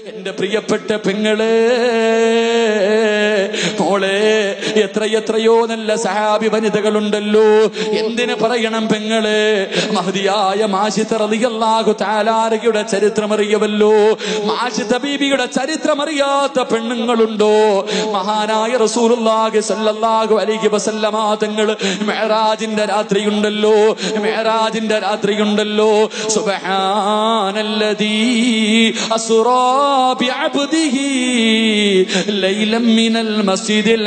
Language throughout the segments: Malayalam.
എന്റെ പ്രിയപ്പെട്ട പെങ്ങളെ മോളെ എത്രയെത്രയോ നല്ല സഹാബി വനിതകളുണ്ടല്ലോ എന്തിന് പറയണം പെങ്ങളെ മഹതിയായ മാഷിത്ത റളിയല്ലാഹു താലാരയുടെ ചരിത്രം അറിയവല്ലോ മാഷിത്ത ബീബിയുടെ ചരിത്രം അറിയാത്ത പെണ്ണുങ്ങളുണ്ടോ മഹാനായ റസൂലുള്ളാഹി സല്ലല്ലാഹു അലൈഹി വസല്ലമ തങ്ങൾ മെഹറാജിന്റെ രാത്രിയുണ്ടല്ലോ മെഹറാജിന്റെ രാത്രിയുണ്ടല്ലോ സുബ്ഹാനല്ലദീ അസ്റാ ബിഅബ്ദിഹി ലൈലം മിനൽ മസ്ജിദിൽ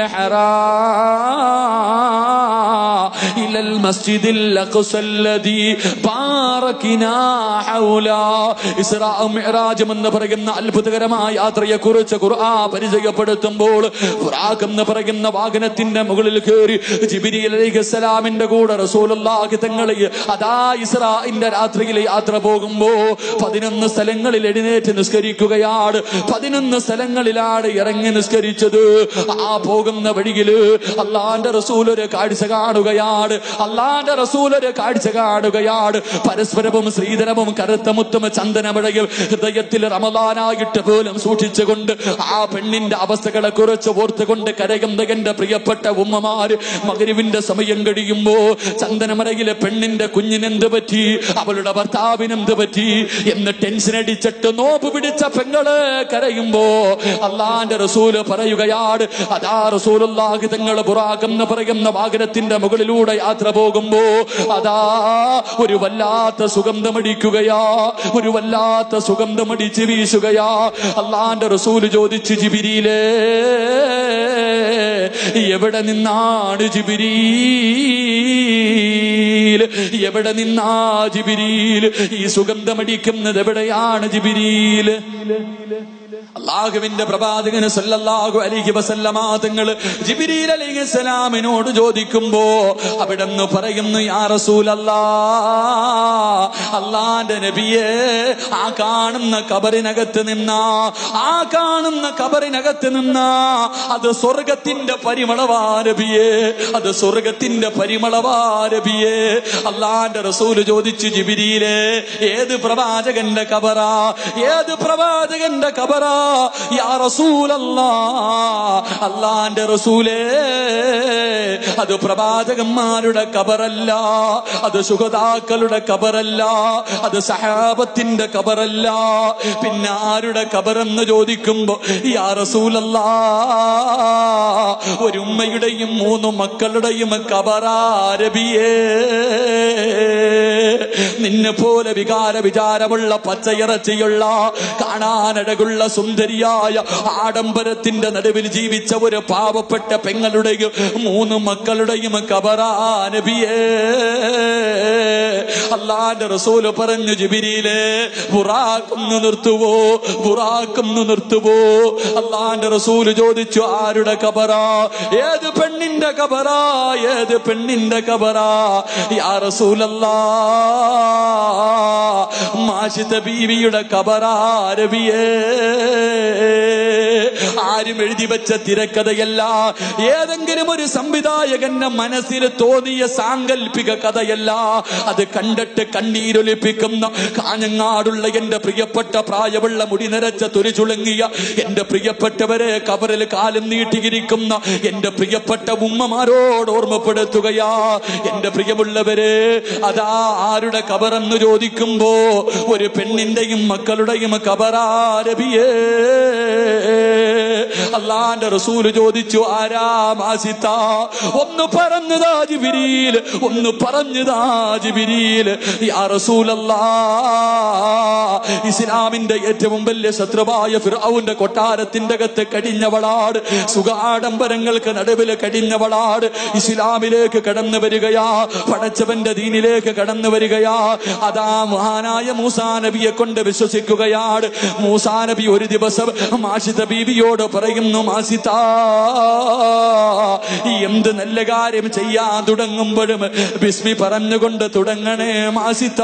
ഹറാം ഇലൽ മസ്ജിദിൽ അഖ്സ الذي باركنا حولا ഇസ്രാ മിഅ്റാജും എന്ന് പറയുന്ന അത്ഭുതകരമായ യാത്രയെ കുറിച്ച് ഖുർആൻ പരിചയപ്പെടുത്തുമ്പോൾ ഖുറാഖ് എന്ന് പറയുന്ന വാഹനത്തിന്റെ മുകളിൽ കയറി ജിബ്രീൽ അലൈഹിസ്സലാമിന്റെ കൂടെ റസൂലുള്ളാഹി തങ്ങളെ അതാ ഇസ്രാഇന്റെ രാത്രിയിലെ യാത്ര പോകുമ്പോ പതിനൊന്ന് സ്ഥലങ്ങളിൽ എഴുന്നേറ്റ് നിസ്കരിക്കുകയാണ് പതിനൊന്ന് സ്ഥലങ്ങളിലാണ് ഇറങ്ങി നിസ്കരിച്ചത് ആ പോകുന്ന വഴിയില് അള്ളാന്റെ റസൂൽ ഒരു കാഴ്ച കാണുകയാണ് അള്ളാന്റെ റസൂൽ ഒരു കാഴ്ച കാണുകയാണ് പരസ്പരവും ശ്രീധരവും കറുത്ത മുത്തും ചന്ദനമഴയും ഹൃദയത്തിൽ റമദാനായിട്ട് പോലും സൂക്ഷിച്ചുകൊണ്ട് ആ പെണ്ണിന്റെ അവസ്ഥകളെ കുറിച്ച് ഓർത്തുകൊണ്ട് കരയുന്ന എന്റെ പ്രിയപ്പെട്ട ഉമ്മമാര് മകരിവിന്റെ സമയം കഴിയുമ്പോ ചന്ദനമറയിലെ പെണ്ണിന്റെ കുഞ്ഞിനെന്ത് പറ്റി അവളുടെ ഭർത്താവിനെന്ത് പറ്റി എന്ന് ടെൻഷൻ അടിച്ചിട്ട് നോപ്പ് പിടിച്ച പെങ്ങള് കരയുമ്പോ അള്ളാന്റെ റസൂല് പറയുകയാണ് അതാ റസൂലുള്ളാഹി തങ്ങൾ ബുറാഖെന്ന് പറയുന്ന വാഹനത്തിന്റെ മുകളിലൂടെ യാത്ര പോകുമ്പോ അതാ ഒരു വല്ലാത്ത സുഗന്ധമടിക്കുകയാ ഒരു വല്ലാത്ത സുഗന്ധമടിച്ച് വീശുകയാ അള്ളാന്റെ റസൂല് ചോദിച്ചു ജിബിരിയിലേ എവിടെ നിന്നാണ് ജിബിരീൽ എവിടെ നിന്നാ ജിബിരീൽ ഈ സുഗന്ധമടിക്കുന്നത് എവിടെയാണ് ജിബിരീൽ അള്ളാഹുവിന്റെ പ്രവാചകന് സല്ലല്ലാഹു അലൈഹി വസല്ലമ തങ്ങൾ ജിബ്രീൽ അലൈഹിസ്സലാമിനോട് ചോദിക്കുമ്പോ അവിടെന്ന് പറയുന്നു യാ റസൂലല്ലാ അള്ളാന്റെ നബിയെ ആ കാണുന്ന കബറിനകത്ത് നിന്ന ആ കാണുന്ന കബറിനകത്ത് നിന്ന അത് സ്വർഗത്തിന്റെ പരിമളവാ നബിയെ അത് സ്വർഗത്തിന്റെ പരിമളവാ നബിയെ അള്ളാന്റെ റസൂല് ചോദിച്ചു ജിബിരിയിലെ ഏത് പ്രവാചകന്റെ കബറാ ഏത് പ്രവാചകന്റെ കബറാ യാ റസൂലല്ലാ അള്ളാന്റെ റസൂലേ അത് പ്രവാചകന്മാരുടെ കബറല്ല അത് സുഹതാക്കളുടെ കബറല്ല അത് സഹാബത്തിന്റെ കബറല്ല പിന്നെ ആരുടെ കബറെന്ന് ചോദിക്കുമ്പോ യാ റസൂലല്ലാ ഒരു ഉമ്മയുടെയും മൂന്ന് മക്കളുടെയും കബറാരബിയേ നിന്നെ പോലെ വികാര വിചാരമുള്ള പച്ചയിറച്ചിയുള്ള കാണാനഴകുള്ള സുന്ദരിയായ ആഡംബരത്തിന്റെ നടുവിൽ ജീവിച്ച ഒരു പാവപ്പെട്ട പെങ്ങളുടെയും മൂന്ന് മക്കളുടെയും കബറാനബിയേ അള്ളാന്റെ റസൂല് പറഞ്ഞു ജിബിരിയിലെ ബുറാക്കൊന്ന് നിർത്തുവോ ബുറാക്കൊന്ന് നിർത്തുവോ അള്ളാന്റെ റസൂല് ചോദിച്ചു ആരുടെ കബറാ ഏത് പെണ്ണിന്റെ കബറാ ഏത് പെണ്ണിന്റെ കബറാ യാ റസൂലല്ലാ മാഷിത ബീവിയുടെ കബറാരബിയേ ആരും എഴുതി വെച്ച തിരക്കഥയല്ല ഏതെങ്കിലും ഒരു സംവിധായകന്റെ മനസ്സിൽ തോന്നിയ സാങ്കല്പിക കഥയല്ല അത് കണ്ടിട്ട് കണ്ണീരൊലിപ്പിക്കുന്ന കാഞ്ഞങ്ങാടുള്ള എന്റെ പ്രിയപ്പെട്ട പ്രായമുള്ള മുടി നിറച്ച തുരിചുളുങ്ങിയ എന്റെ പ്രിയപ്പെട്ടവരെ കബറിൽ കാലം നീട്ടിയിരിക്കുന്ന എന്റെ പ്രിയപ്പെട്ട ഉമ്മമാരോട് ഓർമ്മപ്പെടുത്തുകയാ എന്റെ പ്രിയമുള്ളവരെ അതാ ആരുടെ കബറെന്ന് ചോദിക്കുമ്പോ ഒരു പെണ്ണിന്റെയും മക്കളുടെയും കബറാരബിയേ അള്ളാന്റെ റസൂല് ചോദിച്ചു ആരാ മാസിത്ത ഒന്ന് പറഞ്ഞതാ ജിബിരിയിൽ ഒന്ന് പറഞ്ഞതാ ജിബിരിയിൽ യാ റസൂലല്ലാ ഇസ്ലാമിന്റെ ഏറ്റവും വലിയ ശത്രുവായ ഫിറൌന്റെ കൊട്ടാരത്തിന്റെ അകത്ത് കടിഞ്ഞവളാട് സുഖാഡംബരങ്ങൾക്ക് നടുവിൽ കടിഞ്ഞവളാട് ഇസ്ലാമിലേക്ക് കടന്നു വരികയാ പടച്ചവന്റെ ദീനിലേക്ക് കടന്നു വരികയാ അതാ മഹാനായ മൂസാ നബിയെ കൊണ്ട് വിശ്വസിക്കുകയാണ് മൂസാ നബി ഒരു ദിവസം മാഷിത ബീവിയോട് പറയുന്നു മാസിത എന്ത് നല്ല കാര്യം ചെയ്യാൻ തുടങ്ങുമ്പോഴും ബിസ്മി പറഞ്ഞുകൊണ്ട് തുടങ്ങണേ മാസിത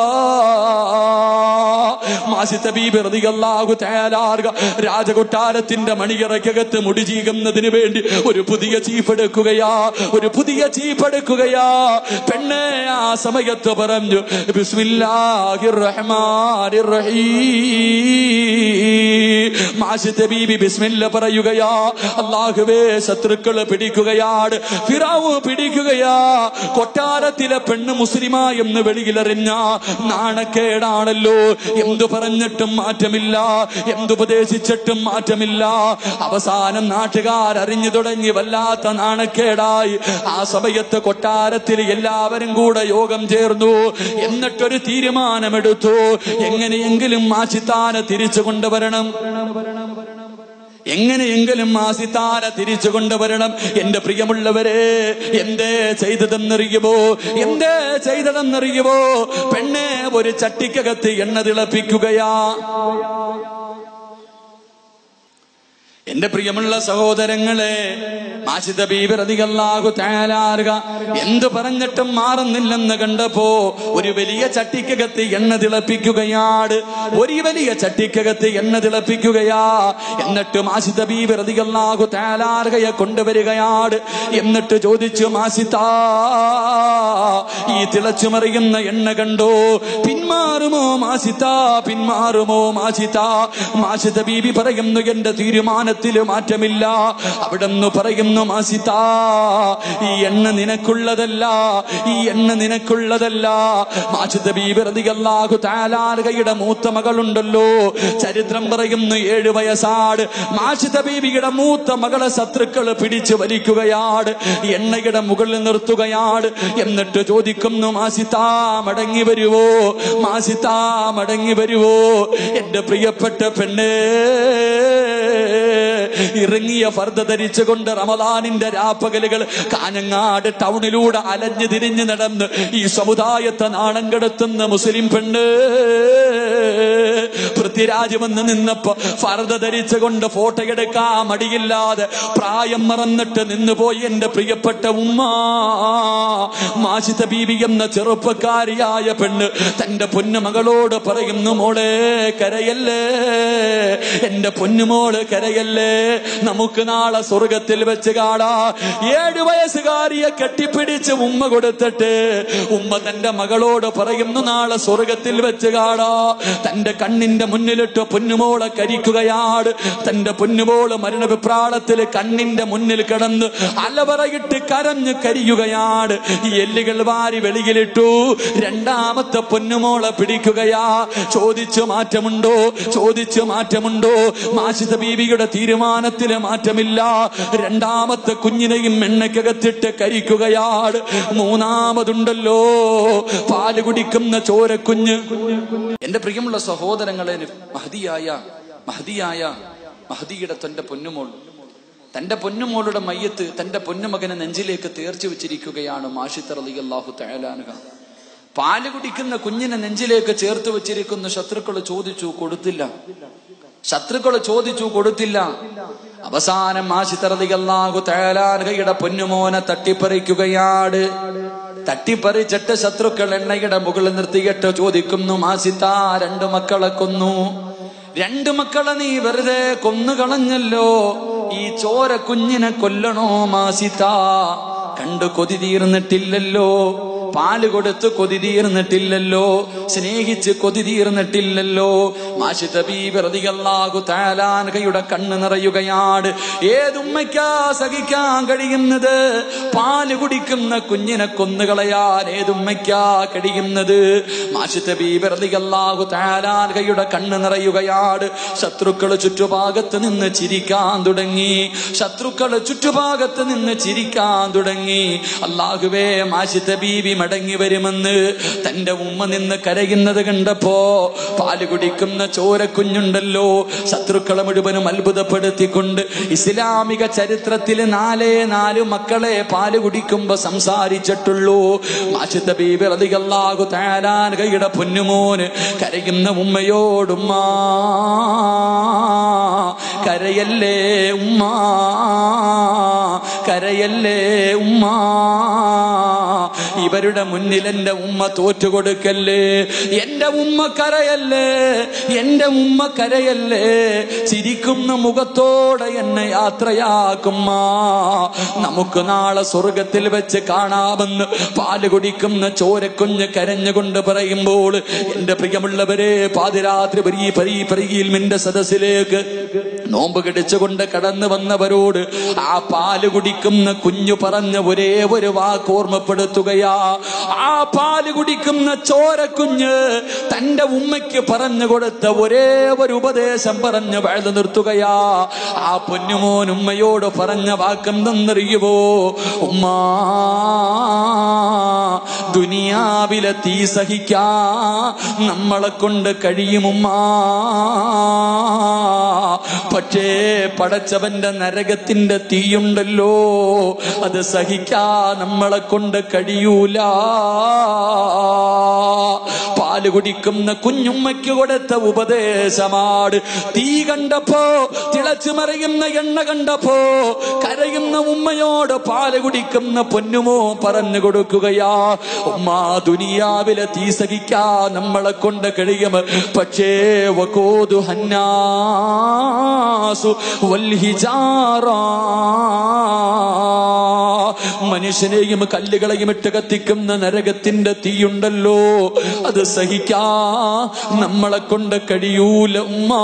മാസിത്ത ബീബി റളിയല്ലാഹു തആലാർക രാജകൊട്ടാരത്തിന്റെ മണിയറക്കകത്ത് മുടി ചീകുന്നതിന് വേണ്ടി ഒരു പുതിയ ചീഫ് എടുക്കുകയാ ഒരു പുതിയ ചീഫ് എടുക്കുകയാ പെണ്ണെ ആ സമയത്ത് പറഞ്ഞു ബിസ്മില്ലാഹിർ റഹ്മാനിർ റഹീം മാഷിത്തെ ബീബി ബിസ്മില്ല പറയുകയാ അള്ളാഹുവേ ശത്രുക്കള് പിടിക്കുകയാണ് ഫിറാവു പിടിക്കുകയാ കൊട്ടാരത്തിലെ പെണ്ണ് മുസ്ലിമാ എന്ന് വെളിയിലെറിഞ്ഞ നാണക്കേടാണല്ലോ എന്തു പറഞ്ഞിട്ടും മാറ്റമില്ല എന്തുപദേശിച്ചിട്ടും മാറ്റമില്ല അവസാനം നാട്ടുകാർ അറിഞ്ഞു തുടങ്ങി വല്ലാത്ത നാണക്കേടായി ആ സമയത്ത് കൊട്ടാരത്തിൽ എല്ലാവരും കൂടെ യോഗം ചേർന്നു എന്നിട്ടൊരു തീരുമാനമെടുത്തു എങ്ങനെയെങ്കിലും മാച്ചിത്താനെ തിരിച്ചു കൊണ്ടുവരണം എങ്ങനെയെങ്കിലും മാസിത്താര തിരിച്ചു കൊണ്ടുവരണം എന്റെ പ്രിയമുള്ളവരെ എന്തേ ചെയ്തതെന്നറിയുമോ എന്തേ ചെയ്തതെന്നറിയുമോ പെണ്ണെ ഒരു ചട്ടിക്കകത്ത് എണ്ണ തിളപ്പിക്കുകയാ എന്റെ പ്രിയമുള്ള സഹോദരങ്ങളെ മാഷിദ ബീബിറതികല്ലാഹു തയ്യാറാറുക എന്തു പറഞ്ഞിട്ടും മാറുന്നില്ലെന്ന് കണ്ടപ്പോ ഒരു വലിയ ചട്ടിക്കകത്ത് എണ്ണ തിളപ്പിക്കുകയാണ് ഒരു വലിയ ചട്ടിക്കകത്ത് എണ്ണ തിളപ്പിക്കുകയാ എന്നിട്ട് മാഷിദ ബീബിറതികല്ലാഹു തയ്യാറാറുകയെ കൊണ്ടുവരികയാണ് എന്നിട്ട് ചോദിച്ചു മാസിത്താ ഈ തിളച്ചു മറിയുന്ന എണ്ണ കണ്ടോ പിന്മാറുമോ മാസിത്താ പിന്മാറുമോ മാസിത്താ മാഷിദ ബീബി പറയുന്നു എന്റെ തീരുമാനത്തിൽ മാറ്റമില്ല അവിടെന്ന് പറയുന്നു മാസിത്താ ഈ എണ്ണ നിനക്കുള്ളതല്ല ഈ എണ്ണ നിനക്കുള്ളതല്ല മാഷിദ ബീബി റളിയല്ലാഹു തആലായുടെ മൂത്ത മകളുണ്ടല്ലോ ചരിത്രം പറയുന്നു ഏഴ് വയസ്സാട് മാഷിദ ബീബിയുടെ മൂത്ത മകളെ ശത്രുക്കള് പിടിച്ചു വലിക്കുകയാണ് എണ്ണയുടെ മുകളിൽ നിർത്തുകയാണ് എന്നിട്ട് ചോദിക്കുന്നു മാസിത്താ മടങ്ങി വരുവോ മാസിത്താ മടങ്ങി വരുവോ എന്റെ പ്രിയപ്പെട്ട പെണ്ണേ ഇറങ്ങിയ ഫർദ ധരിച്ചുകൊണ്ട് റമദാനിന്റെ രാപ്പകലുകൾ കാഞ്ഞങ്ങാട് ടൗണിലൂടെ അലഞ്ഞു തിരിഞ്ഞു നടന്ന് ഈ സമുദായത്തെ നാണം കെടുത്തുന്ന മുസ്ലിം പെണ്ണ് പൃഥ്വിരാജ് വന്ന് നിന്നപ്പോ ഫർദ ധരിച്ചുകൊണ്ട് ഫോട്ടോ എടുക്കാൻ മടിയില്ലാതെ പ്രായം മറന്നിട്ട് നിന്നുപോയി എന്റെ പ്രിയപ്പെട്ട ഉമ്മ മാഷിത ബീബി എന്ന ചെറുപ്പക്കാരിയായ പെണ്ണ് തന്റെ പൊന്നുമകളോട് പറയുന്നു മോളെ കരയല്ലേ എന്റെ പൊന്നുമോള് കരയല്ലേ നമുക്ക് നാളെ സ്വർഗത്തിൽ വെച്ച് കാണാ ഏഴു വയസ്സുകാരിയെ കെട്ടിപ്പിടിച്ച് ഉമ്മ കൊടുത്തിട്ട് ഉമ്മ തന്റെ മകളോട് പറയുന്നു നാളെ സ്വർഗത്തിൽ വെച്ച് കാണാ തന്റെ കണ്ണിന്റെ മുന്നിലിട്ട് പൊന്നുമോളെ കരിക്കുകയാണ് തന്റെ പൊന്നുമോള് മരണവിപ്രാളത്തിൽ കണ്ണിന്റെ മുന്നിൽ കിടന്ന് അലവറയിട്ട് കരഞ്ഞ് കരിയുകയാണ് ഈ എല്ലുകൾ വാരി വെളിയിലിട്ടു രണ്ടാമത്തെ പൊന്നുമോളെ പിടിക്കുകയാ ചോദിച്ചു മാറ്റമുണ്ടോ ചോദിച്ചു മാറ്റമുണ്ടോ മാഷിത ബീവിയുടെ തീരുമാനത്തിൽ മാറ്റമില്ല രണ്ടാമത്തെ കുഞ്ഞിനെയും എണ്ണയ്ക്കകത്തിട്ട് കരിക്കുകയാണ് മൂന്നാമതുണ്ടല്ലോ പാല് കുടിക്കുന്ന ചോരക്കുഞ്ഞ് എന്റെ പ്രിയമുള്ള സഹോദരങ്ങളെ മഹതിയായ മഹതിയായ മഹതിയുടെ തന്റെ പൊന്നുമോൾ തന്റെ പൊന്നുമോളുടെ മയ്യത്ത് തന്റെ പൊന്നുമകനെ നെഞ്ചിലേക്ക് തേർച്ചു വെച്ചിരിക്കുകയാണ് മാഷിത്തർ അലി അള്ളാഹു തയ്യാലാനുക പാല് കുടിക്കുന്ന കുഞ്ഞിനെ നെഞ്ചിലേക്ക് ചേർത്ത് വെച്ചിരിക്കുന്ന ശത്രുക്കൾ ചോദിച്ചു കൊടുത്തില്ല ശത്രുക്കൾ ചോദിച്ചു കൊടുത്തില്ല അവസാനം ആശിത്തറതികല്ലാകു തയ്യാലാനുകയുടെ പൊന്നുമോനെ തട്ടിപ്പറിക്കുകയാണ് തട്ടിപ്പറിച്ചിട്ട് ശത്രുക്കൾ എണ്ണയുടെ മുകളിൽ നിർത്തിയിട്ട് ചോദിക്കുന്നു മാസിത്ത രണ്ടു മക്കളെ കൊന്നു രണ്ടു മക്കളെ നീ വെറുതെ കൊന്നു കളഞ്ഞല്ലോ ഈ ചോര കുഞ്ഞിനെ കൊല്ലണോ മാസിത്ത കണ്ടു കൊതി തീർന്നിട്ടില്ലല്ലോ പാല് കൊടുത്ത് കൊതി തീർന്നിട്ടില്ലല്ലോ സ്നേഹിച്ച് കൊതി തീർന്നിട്ടില്ലല്ലോ മാഷിത ബീബിറതികല്ലാകു താലാൻകയുടെ കണ്ണ് നിറയുകയാണ് ഏതുമ്മയ്ക്കാ സഹിക്കാൻ കഴിയുന്നത് പാല് കുടിക്കുന്ന കുഞ്ഞിനെ കൊന്നുകളയാൻ ഏതുമ്മയ്ക്കാ കഴിയുന്നത് മാഷിത ബീബിറതികല്ലാകു താലാൻകയുടെ കണ്ണ് നിറയുകയാണ് ശത്രുക്കള് ചുറ്റുഭാഗത്ത് നിന്ന് ചിരിക്കാൻ തുടങ്ങി ശത്രുക്കള് ചുറ്റുഭാഗത്ത് നിന്ന് ചിരിക്കാൻ തുടങ്ങി അള്ളാഹുവേ മാഷിത ബീബി മടങ്ങി വരുമെന്ന് തന്റെ ഉമ്മ നിന്ന് കരയുന്നത് കണ്ടപ്പോ പാല് കുടിക്കുന്ന ചോരക്കുഞ്ഞുണ്ടല്ലോ ശത്രുക്കളെ മുഴുവനും അത്ഭുതപ്പെടുത്തിക്കൊണ്ട് ഇസ്ലാമിക ചരിത്രത്തിൽ നാലേ നാല് മക്കളെ പാല് കുടിക്കുമ്പോ സംസാരിച്ചിട്ടുള്ളൂ മാഷിത്ത ബീബി റളിയല്ലാഹു തആലാൻ കൈയുടെ പൊന്നുമോന് കരയുന്ന ഉമ്മയോടുമ്മ കരയല്ലേ ഉമ്മ കരയല്ലേ ഉമ്മ ഈ ഇവരുടെ മുന്നിൽ എന്റെ ഉമ്മ തോറ്റുകൊടുക്കല്ലേ എന്റെ ഉമ്മ കരയല്ലേ എന്റെ ഉമ്മ കരയല്ലേ ചിരിക്കുന്ന മുഖത്തോടെ എന്നെ യാത്രയാക്കുമ്മ നമുക്ക് നാളെ സ്വർഗത്തിൽ വെച്ച് കാണാമെന്ന് പാല് കുടിക്കുന്ന ചോരക്കുഞ്ഞ് കരഞ്ഞുകൊണ്ട് പറയുമ്പോൾ എന്റെ പ്രിയമുള്ളവരെ പാതിരാത്രി പരീ പരീ പരീയിൽ നിന്റെ സദസ്സിലേക്ക് നോമ്പ് കടിച്ചുകൊണ്ട് കടന്നു വന്നവരോട് ആ പാല് കുടിക്കുന്ന കുഞ്ഞു പറഞ്ഞ ഒരേ ഒരു വാക്ക് ഓർമ്മപ്പെടുത്തുകയാ ആ പാല് കുടിക്കുന്ന ചോരക്കുഞ്ഞ് തന്റെ ഉമ്മയ്ക്ക് പറഞ്ഞു കൊടുത്ത ഒരേ ഒരു ഉപദേശം പറഞ്ഞ് വഴുതു നിർത്തുകയാ ആ പൊന്നുമോൻ ഉമ്മയോട് പറഞ്ഞ വാക്കെന്തെന്നറിയുവോ ഉമ്മാ ദുനിയാവിലെ തീ സഹിക്കാ നമ്മളെ കൊണ്ട് കഴിയുമുമ്മാ പക്ഷേ പടച്ചവന്റെ നരകത്തിന്റെ തീയുണ്ടല്ലോ അത് സഹിക്കാ നമ്മളെ കൊണ്ട് കഴിയൂല പാല് കുടിക്കുന്ന കുഞ്ഞുമ്മയ്ക്ക് കൊടുത്ത ഉപദേശമാണ് തീ കണ്ടപ്പോ തിളച്ചു മറിയുന്ന എണ്ണ കണ്ടപ്പോ കരയുന്ന ഉമ്മയോട് പാല് കുടിക്കുന്ന പൊന്നുമോ പറഞ്ഞു കൊടുക്കുകയാ ഉമ്മ ദുനിയാവിലെ തീ സഹിക്കാ നമ്മളെ കൊണ്ട് കഴിയും പക്ഷേ വകോതു ഹന്നാസു വൽഹിജാറ മനുഷ്യനെയും കല്ലുകളെയും ഇട്ട് കത്തിക്കുന്ന നരകത്തിന്റെ തീയുണ്ടല്ലോ അത് സഹിക്കാ നമ്മളെ കൊണ്ട് കഴിയൂല ഉമ്മ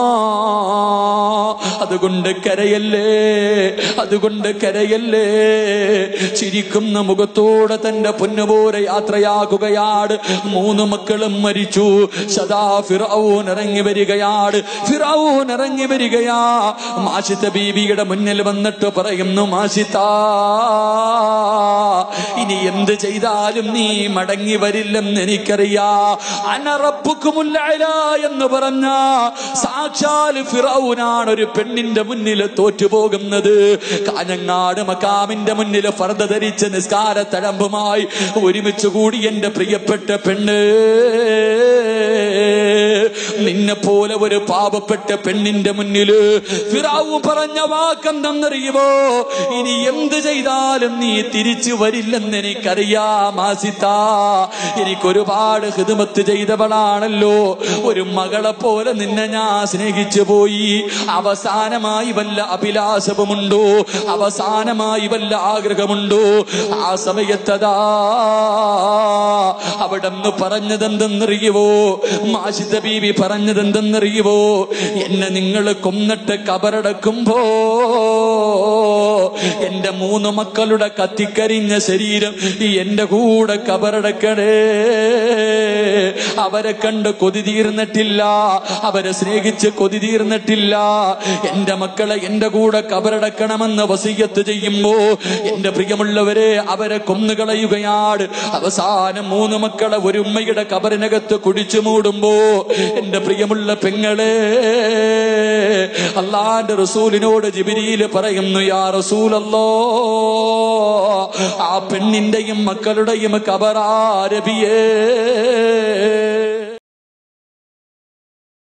അതുകൊണ്ട് കരയല്ലേ അതുകൊണ്ട് കരയല്ലേ ചിരിക്കുന്ന മുഖത്തോടെ തന്റെ പൊന്നുപോലെ യാത്രയാകുകയാണ് മൂന്ന് മക്കളും മരിച്ചു സദാ ഫിറൌൻ ഇറങ്ങി വരികയാണ് ഫിറൌൻ ഇറങ്ങി വരികയാ മാഷിത്ത ബീബിയുടെ മുന്നിൽ വന്നിട്ട് പറയുന്നു മാഷിത്ത ഇനി എന്ത് ചെയ്താലും നീ മടങ്ങി വരില്ലെന്ന് എനിക്കറിയാ അനറപ്പുക്കുമുല്ല എന്ന് പറഞ്ഞ സാക്ഷാൽ ഫിറൌനാണ് ഒരു പെണ്ണിന്റെ മുന്നിൽ തോറ്റുപോകുന്നത് കാഞ്ഞങ്ങാട് മക്കാമിന്റെ മുന്നിൽ ഫർദ ധരിച്ച നിസ്കാര തഴമ്പുമായി ഒരുമിച്ച് കൂടി എന്റെ പ്രിയപ്പെട്ട പെണ്ണ് നിന്നെ പോലെ ഒരു പാപപ്പെട്ട പെണ്ണിന്റെ മുന്നില് ഫിറാവു പറഞ്ഞ വാക്കെന്തെന്നറിയുമോ ഇനി എന്ത് ചെയ്താലും നീ തിരിച്ചു വരില്ലെന്ന് എനിക്കറിയാം ആസിത്ത എനിക്കൊരുപാട് ഹിതമത്ത് ചെയ്തവളാണല്ലോ ഒരു മകളെ പോലെ നിന്നെ ഞാൻ സ്നേഹിച്ചു പോയി അവസാനമായി വല്ല അഭിലാഷവുമുണ്ടോ അവസാനമായി വല്ല ആഗ്രഹമുണ്ടോ ആ സമയത്തതാ അവിടെ നിന്ന് പറഞ്ഞതെന്തെന്നറിയുവോ മാഷിദ ബീവി പറഞ്ഞതെന്തെന്നറിയുവോ എന്നെ നിങ്ങൾ കൊന്നിട്ട് കബറടക്കുമ്പോ എന്റെ മൂന്ന് മക്കളുടെ കത്തിക്കരിഞ്ഞ ശരീരം എന്റെ കൂടെ കബറടക്കണേ അവരെ കണ്ട് കൊതി തീർന്നിട്ടില്ല അവരെ സ്നേഹിച്ച് കൊതി തീർന്നിട്ടില്ല എന്റെ മക്കളെ എന്റെ കൂടെ കബറടക്കണമെന്ന് വസീയത്ത് ചെയ്യുമ്പോ എന്റെ പ്രിയമുള്ളവരെ അവരെ കൊന്നുകളയുകയാണ് അവസാനം മൂന്ന് മക്കളെ ഒരു ഉമ്മയുടെ കബറിനകത്ത് കുടിച്ചു മൂടുമ്പോ എന്റെ പ്രിയമുള്ള പെങ്ങളെ അള്ളാന്റെ റസൂലിനോട് ജിബിരിയില് പറയുന്നു യാ റസൂലല്ലോ ആ പെണ്ണിന്റെയും മക്കളുടെയും കബറാരബിയേ